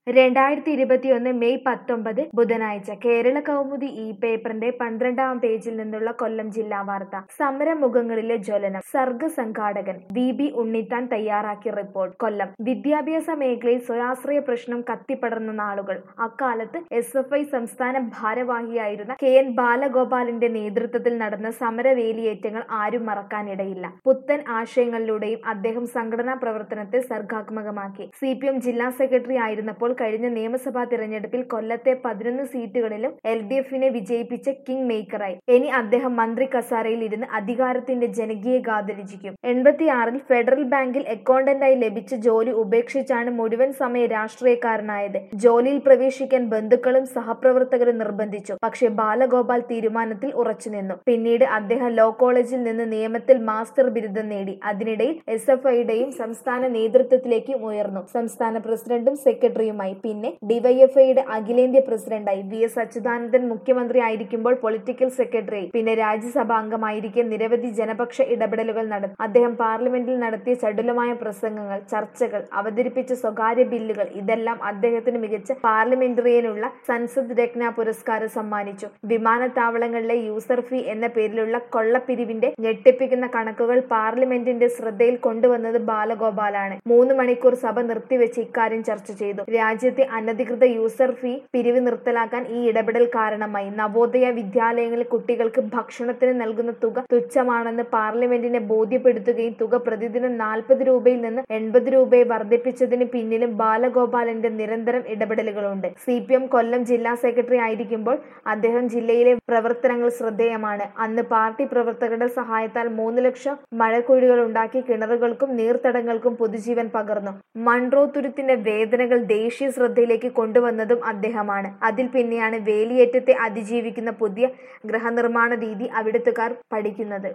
രണ്ടായിരത്തി ഇരുപത്തിയൊന്ന് മെയ് പത്തൊമ്പത് ബുധനാഴ്ച കേരള കൗമുദി ഈ പേപ്പറിന്റെ പന്ത്രണ്ടാം പേജിൽ നിന്നുള്ള കൊല്ലം ജില്ലാ വാർത്ത സമരമുഖങ്ങളിലെ ജ്വലനം സർഗ സംഘാടകൻ വി ബി ഉണ്ണിത്താൻ തയ്യാറാക്കിയ റിപ്പോർട്ട് കൊല്ലം വിദ്യാഭ്യാസ മേഖലയിൽ സ്വയാശ്രയ പ്രശ്നം കത്തിപ്പടർന്ന നാളുകൾ അക്കാലത്ത് എസ് എഫ് ഐ സംസ്ഥാന ഭാരവാഹിയായിരുന്ന കെ എൻ ബാലഗോപാലിന്റെ നേതൃത്വത്തിൽ നടന്ന സമരവേലിയേറ്റങ്ങൾ ആരും മറക്കാനിടയില്ല പുത്തൻ ആശയങ്ങളിലൂടെയും അദ്ദേഹം സംഘടനാ പ്രവർത്തനത്തെ സർഗാത്മകമാക്കി സി പി എം ജില്ലാ സെക്രട്ടറി ആയിരുന്നപ്പോൾ കഴിഞ്ഞ നിയമസഭാ തിരഞ്ഞെടുപ്പിൽ കൊല്ലത്തെ പതിനൊന്ന് സീറ്റുകളിലും എൽ ഡി എഫിനെ വിജയിപ്പിച്ച കിങ് മേക്കറായി ഇനി അദ്ദേഹം മന്ത്രി കസാരയിൽ ഇരുന്ന് അധികാരത്തിന്റെ ജനകീയ ഗാഥ രചിക്കും എൺപത്തിയാറിൽ ഫെഡറൽ ബാങ്കിൽ അക്കൗണ്ടന്റായി ലഭിച്ച ജോലി ഉപേക്ഷിച്ചാണ് മുഴുവൻ സമയ രാഷ്ട്രീയക്കാരനായത് ജോലിയിൽ പ്രവേശിക്കാൻ ബന്ധുക്കളും സഹപ്രവർത്തകരും നിർബന്ധിച്ചു പക്ഷേ ബാലഗോപാൽ തീരുമാനത്തിൽ ഉറച്ചുനിന്നു പിന്നീട് അദ്ദേഹം ലോ കോളേജിൽ നിന്ന് നിയമത്തിൽ മാസ്റ്റർ ബിരുദം നേടി അതിനിടയിൽ എസ് എഫ് ഐയുടെയും സംസ്ഥാന നേതൃത്വത്തിലേക്കും ഉയർന്നു സംസ്ഥാന പ്രസിഡന്റും സെക്രട്ടറിയുമായി പിന്നെ ഡിവൈഎഫ്ഐയുടെ അഖിലേന്ത്യാ പ്രസിഡന്റായി വി എസ് അച്യുതാനന്ദൻ മുഖ്യമന്ത്രി ആയിരിക്കുമ്പോൾ പൊളിറ്റിക്കൽ സെക്രട്ടറി പിന്നെ രാജ്യസഭാ അംഗമായിരിക്കെ നിരവധി ജനപക്ഷ ഇടപെടലുകൾ നടന്നു അദ്ദേഹം പാർലമെന്റിൽ നടത്തിയ ചടുലമായ പ്രസംഗങ്ങൾ ചർച്ചകൾ അവതരിപ്പിച്ച സ്വകാര്യ ബില്ലുകൾ ഇതെല്ലാം അദ്ദേഹത്തിന് മികച്ച പാർലമെന്ററിയനുള്ള സൻസദ് രത്ന പുരസ്കാരം സമ്മാനിച്ചു വിമാനത്താവളങ്ങളിലെ യൂസർ ഫീ എന്ന പേരിലുള്ള കൊള്ളപ്പിരിവിന്റെ ഞെട്ടിപ്പിക്കുന്ന കണക്കുകൾ പാർലമെന്റിന്റെ ശ്രദ്ധയിൽ കൊണ്ടുവന്നത് ബാലഗോപാലാണ് മൂന്ന് മണിക്കൂർ സഭ നിർത്തിവെച്ച് ഇക്കാര്യം ചർച്ച ചെയ്തു രാജ്യത്തെ അനധികൃത യൂസർ ഫീ പിരിവ് നിർത്തലാക്കാൻ ഈ ഇടപെടൽ കാരണമായി നവോദയ വിദ്യാലയങ്ങളിൽ കുട്ടികൾക്ക് ഭക്ഷണത്തിന് നൽകുന്ന തുക തുച്ഛമാണെന്ന് പാർലമെന്റിനെ ബോധ്യപ്പെടുത്തുകയും തുക പ്രതിദിനം നാൽപ്പത് രൂപയിൽ നിന്ന് എൺപത് രൂപയെ വർദ്ധിപ്പിച്ചതിന് പിന്നിലും ബാലഗോപാലന്റെ നിരന്തരം ഇടപെടലുകളുണ്ട് സി പി എം കൊല്ലം ജില്ലാ സെക്രട്ടറി ആയിരിക്കുമ്പോൾ അദ്ദേഹം ജില്ലയിലെ പ്രവർത്തനങ്ങൾ ശ്രദ്ധേയമാണ് അന്ന് പാർട്ടി പ്രവർത്തകരുടെ സഹായത്താൽ മൂന്ന് ലക്ഷം മഴക്കുഴികൾ ഉണ്ടാക്കി കിണറുകൾക്കും നീർത്തടങ്ങൾക്കും പുതുജീവൻ പകർന്നു മൺട്രോ തുരുത്തിന്റെ വേദനകൾ ദേശീയ ശ്രദ്ധയിലേക്ക് കൊണ്ടുവന്നതും അദ്ദേഹമാണ് അതിൽ പിന്നെയാണ് വേലിയേറ്റത്തെ അതിജീവിക്കുന്ന പുതിയ ഗൃഹനിർമ്മാണ രീതി അവിടുത്തുകാർ പഠിക്കുന്നത്